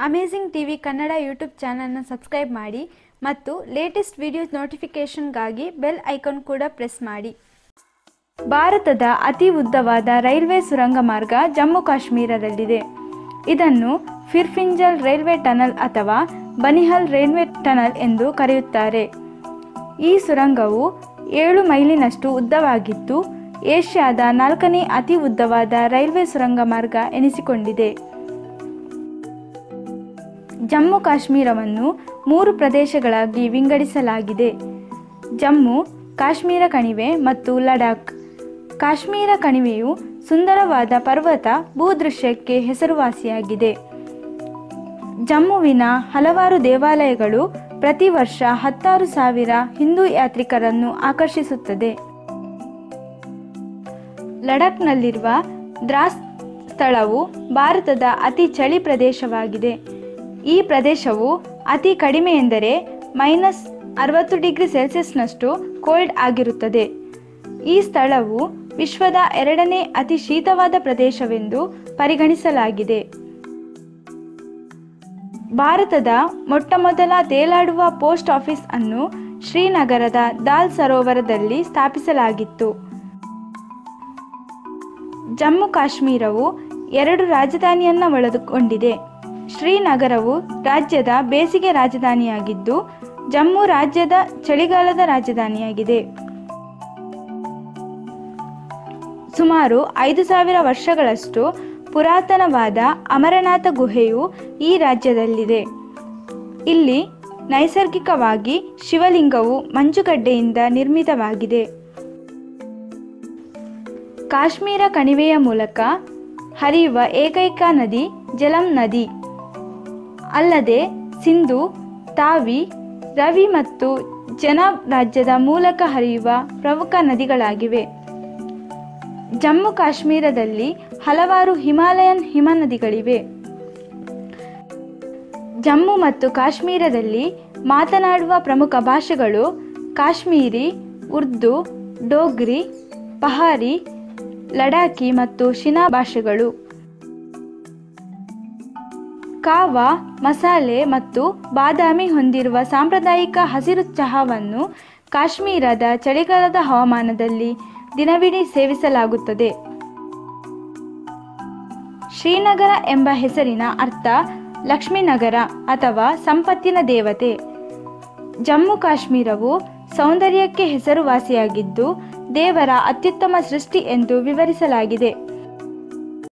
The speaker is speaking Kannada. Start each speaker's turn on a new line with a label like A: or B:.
A: ಅಮೇಝಿಂಗ್ ಟಿವಿ ಕನ್ನಡ ಯೂಟ್ಯೂಬ್ ಚಾನಲ್ನ ಸಬ್ಸ್ಕ್ರೈಬ್ ಮಾಡಿ ಮತ್ತು ಲೇಟೆಸ್ಟ್ ವಿಡಿಯೋಸ್ ನೋಟಿಫಿಕೇಷನ್ಗಾಗಿ ಬೆಲ್ ಐಕಾನ್ ಕೂಡ ಪ್ರೆಸ್ ಮಾಡಿ ಭಾರತದ ಅತಿ ಉದ್ದವಾದ ರೈಲ್ವೆ ಸುರಂಗ ಮಾರ್ಗ ಜಮ್ಮು ಕಾಶ್ಮೀರದಲ್ಲಿದೆ ಇದನ್ನು ಫಿರ್ಫಿಂಜಲ್ ರೈಲ್ವೆ ಟನಲ್ ಅಥವಾ ಬನಿಹಲ್ ರೈಲ್ವೆ ಟನಲ್ ಎಂದು ಕರೆಯುತ್ತಾರೆ ಈ ಸುರಂಗವು ಏಳು ಮೈಲಿನಷ್ಟು ಉದ್ದವಾಗಿದ್ದು ಏಷ್ಯಾದ ನಾಲ್ಕನೇ ಅತಿ ಉದ್ದವಾದ ರೈಲ್ವೆ ಸುರಂಗ ಮಾರ್ಗ ಎನಿಸಿಕೊಂಡಿದೆ ಜಮ್ಮು ಕಾಶ್ಮೀರವನ್ನು ಮೂರು ಪ್ರದೇಶಗಳಾಗಿ ವಿಂಗಡಿಸಲಾಗಿದೆ ಜಮ್ಮು ಕಾಶ್ಮೀರ ಕಣಿವೆ ಮತ್ತು ಲಡಾಖ್ ಕಾಶ್ಮೀರ ಕಣಿವೆಯು ಸುಂದರವಾದ ಪರ್ವತ ಭೂದೃಶ್ಯಕ್ಕೆ ಹೆಸರುವಾಸಿಯಾಗಿದೆ ಜಮ್ಮುವಿನ ಹಲವಾರು ದೇವಾಲಯಗಳು ಪ್ರತಿ ವರ್ಷ ಹತ್ತಾರು ಸಾವಿರ ಹಿಂದೂ ಯಾತ್ರಿಕರನ್ನು ಆಕರ್ಷಿಸುತ್ತದೆ ಲಡಾಖ್ನಲ್ಲಿರುವ ದ್ರಾಸ್ ಸ್ಥಳವು ಭಾರತದ ಅತಿ ಚಳಿ ಪ್ರದೇಶವಾಗಿದೆ ಈ ಪ್ರದೇಶವು ಅತಿ ಕಡಿಮೆ ಎಂದರೆ ಮೈನಸ್ ಅರವತ್ತು ಡಿಗ್ರಿ ಸೆಲ್ಸಿಯಸ್ನಷ್ಟು ಕೋಲ್ಡ್ ಆಗಿರುತ್ತದೆ ಈ ಸ್ಥಳವು ವಿಶ್ವದ ಎರಡನೇ ಅತಿ ಶೀತವಾದ ಪ್ರದೇಶವೆಂದು ಪರಿಗಣಿಸಲಾಗಿದೆ ಭಾರತದ ಮೊಟ್ಟಮೊದಲ ತೇಲಾಡುವ ಪೋಸ್ಟ್ ಆಫೀಸ್ ಅನ್ನು ಶ್ರೀನಗರದ ದಾಲ್ ಸರೋವರದಲ್ಲಿ ಸ್ಥಾಪಿಸಲಾಗಿತ್ತು ಜಮ್ಮು ಕಾಶ್ಮೀರವು ಎರಡು ರಾಜಧಾನಿಯನ್ನ ಒಳಗೊಂಡಿದೆ ಶ್ರೀನಗರವು ರಾಜ್ಯದ ಬೇಸಿಗೆ ರಾಜಧಾನಿಯಾಗಿದ್ದು ಜಮ್ಮು ರಾಜ್ಯದ ಚಳಿಗಾಲದ ರಾಜಧಾನಿಯಾಗಿದೆ ಸುಮಾರು ಐದು ಸಾವಿರ ವರ್ಷಗಳಷ್ಟು ಪುರಾತನವಾದ ಅಮರನಾಥ ಗುಹೆಯು ಈ ರಾಜ್ಯದಲ್ಲಿದೆ ಇಲ್ಲಿ ನೈಸರ್ಗಿಕವಾಗಿ ಶಿವಲಿಂಗವು ಮಂಜುಗಡ್ಡೆಯಿಂದ ನಿರ್ಮಿತವಾಗಿದೆ ಕಾಶ್ಮೀರ ಕಣಿವೆಯ ಮೂಲಕ ಹರಿಯುವ ಏಕೈಕ ನದಿ ಜಲಂ ನದಿ ಅಲ್ಲದೆ ಸಿಂಧು ತಾವಿ ರವಿ ಮತ್ತು ಜನಾಬ್ ರಾಜ್ಯದ ಮೂಲಕ ಹರಿಯುವ ಪ್ರಮುಖ ನದಿಗಳಾಗಿವೆ ಜಮ್ಮು ಕಾಶ್ಮೀರದಲ್ಲಿ ಹಲವಾರು ಹಿಮಾಲಯನ್ ಹಿಮನದಿಗಳಿವೆ ಜಮ್ಮು ಮತ್ತು ಕಾಶ್ಮೀರದಲ್ಲಿ ಮಾತನಾಡುವ ಪ್ರಮುಖ ಭಾಷೆಗಳು ಕಾಶ್ಮೀರಿ ಉರ್ದು ಡೋಗ್ರಿ ಪಹಾರಿ ಲಡಾಖಿ ಮತ್ತು ಶಿನಾ ಭಾಷೆಗಳು ಕಾವಾ ಮಸಾಲೆ ಮತ್ತು ಬಾದಾಮಿ ಹೊಂದಿರುವ ಸಾಂಪ್ರದಾಯಿಕ ಹಸಿರು ಚಹಾವನ್ನು ಕಾಶ್ಮೀರದ ಚಳಿಗಾಲದ ಹವಾಮಾನದಲ್ಲಿ ದಿನವಿಡೀ ಸೇವಿಸಲಾಗುತ್ತದೆ ಶ್ರೀನಗರ ಎಂಬ ಹೆಸರಿನ ಅರ್ಥ ಲಕ್ಷ್ಮೀನಗರ ಅಥವಾ ಸಂಪತ್ತಿನ ದೇವತೆ ಜಮ್ಮು ಕಾಶ್ಮೀರವು ಸೌಂದರ್ಯಕ್ಕೆ ಹೆಸರುವಾಸಿಯಾಗಿದ್ದು ದೇವರ ಅತ್ಯುತ್ತಮ ಸೃಷ್ಟಿ ಎಂದು ವಿವರಿಸಲಾಗಿದೆ